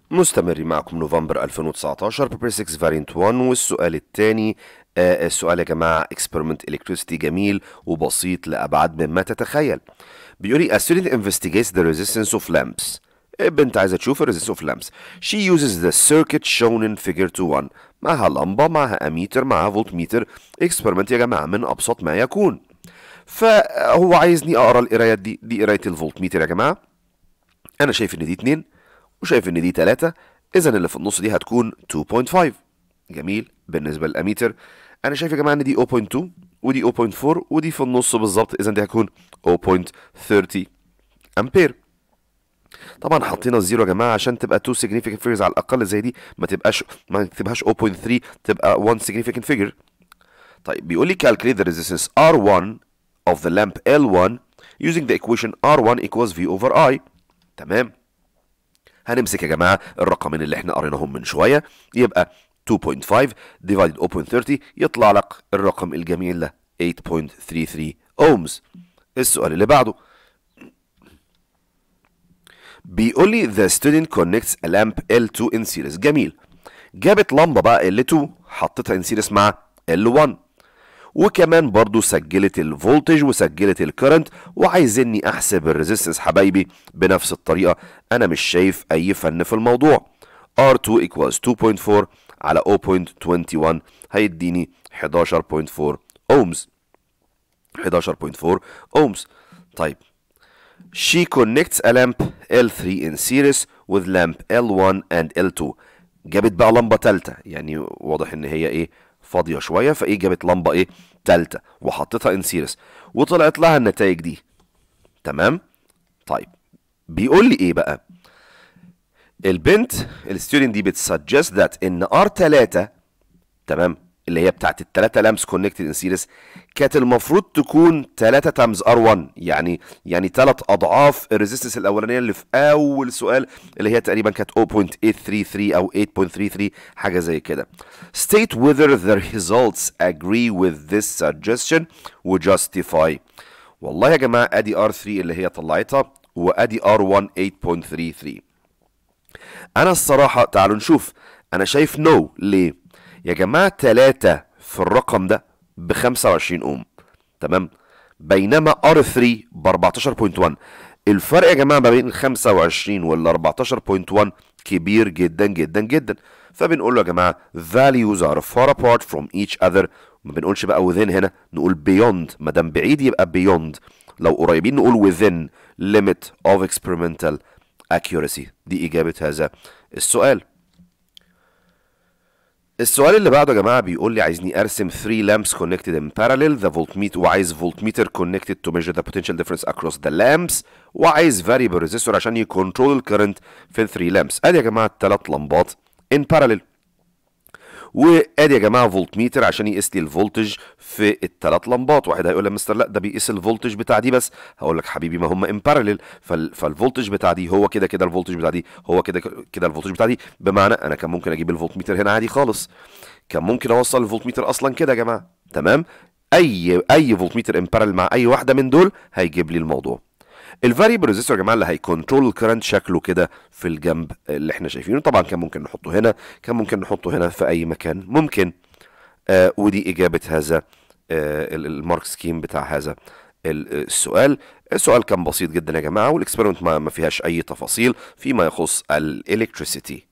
مستمرين معكم نوفمبر 2019 بيبر 6 فارينت 1 والسؤال الثاني آه السؤال يا جماعة experiment electricity جميل وبسيط لأبعد مما تتخيل بيقول لي a student investigates the resistance of lamps البنت عايزة تشوف ال resistance of lamps she uses the circuit shown in figure 2.1 معها لمبة معها اميتر معها فولت ميتر experiment يا جماعة من أبسط ما يكون فهو عايزني أقرأ القرايات دي دي قراية الفولت ميتر يا جماعة أنا شايف إن دي 2 وشايف ان دي 3 اذا اللي في النص دي هتكون 2.5 جميل بالنسبه للاميتر انا شايف يا جماعه ان دي 0.2 ودي 0.4 ودي في النص بالظبط اذا دي هتكون 0.30 امبير طبعا حطينا الزيرو يا جماعه عشان تبقى 2 significant figures على الاقل زي دي ما تبقاش ما تبقاش 0.3 تبقى 1 significant figure طيب بيقول لي calculate the resistance R1 of the lamp L1 using the equation R1 equals V over I تمام هنمسك يا جماعة الرقمين اللي احنا قريناهم من شوية يبقى 2.5 divided 0.30 يطلع لك الرقم الجميل ده 8.33 ohms السؤال اللي بعده بيقول لي the student connects a lamp L2 in series جميل جابت لمبة بقى L2 حطيتها in series مع L1 وكمان برضو سجلت الفولتج وسجلت الكرنت وعايزيني احسب الريزيستنس حبايبي بنفس الطريقه انا مش شايف اي فن في الموضوع R2 equals 2.4 على 0.21 هيديني 11.4 ohms 11.4 ohms طيب she connects a lamp L3 in series with lamp L1 and L2 جابت بقى لمبه ثالثه يعني واضح ان هي ايه فاضيه شويه فايه جابت لمبه ايه تالتة وحطيتها ان سيريس وطلعت لها النتائج دي تمام طيب بيقول لي ايه بقى البنت الستودنت دي بتسجست ذات ان ار 3 تمام اللي هي بتاعت الثلاثه لامس كونكتد ان سيريس كانت المفروض تكون 3 تايمز ار 1 يعني يعني ثلاث اضعاف الريزيستنس الاولانيه اللي في اول سؤال اللي هي تقريبا كانت 0.833 او 8.33 حاجه زي كده state whether the results agree with this suggestion و justify والله يا جماعه ادي ار 3 اللي هي طلعتها وادي ار 1 8.33 انا الصراحه تعالوا نشوف انا شايف نو no. ليه يا جماعة تلاتة في الرقم ده ب 25 اوم تمام بينما R3 ب 14.1 الفرق يا جماعة ما بين ال 25 وال 14.1 كبير جدا جدا جدا فبنقول له يا جماعة values are far apart from each other ما بنقولش بقى within هنا نقول beyond ما دام بعيد يبقى beyond لو قريبين نقول within limit of experimental accuracy دي إجابة هذا السؤال السؤال اللي بعده يا جماعه بيقول لي عايزني ارسم 3 lamps connected in parallel the voltmeter وعايز voltmeter connected to measure the potential difference across the lamps وعايز variable resistor عشان يكنترول الكرنت في ال 3 lamps ادي يا جماعه الثلاث لمبات in parallel وادي يا جماعه فولت ميتر عشان يقيس لي الفولتج في الثلاث لمبات واحد هيقول لي مستر لا ده بيقيس الفولتج بتاع دي بس هقول لك حبيبي ما هم ان بارلل فالفولتج بتاع دي هو كده كده الفولتج بتاع دي هو كده كده الفولتج بتاع دي بمعنى انا كان ممكن اجيب الفولت ميتر هنا عادي خالص كان ممكن اوصل الفولت ميتر اصلا كده يا جماعه تمام اي اي فولت ميتر ان بارلل مع اي واحده من دول هيجيب لي الموضوع الفاريبل ريزيستور يا جماعه اللي هيكونترول الكرنت شكله كده في الجنب اللي احنا شايفينه طبعا كان ممكن نحطه هنا كان ممكن نحطه هنا في اي مكان ممكن آه ودي اجابه هذا آه المارك سكيم بتاع هذا السؤال السؤال كان بسيط جدا يا جماعه والاكسبيرمنت ما فيهاش اي تفاصيل فيما يخص الالكتريسيتي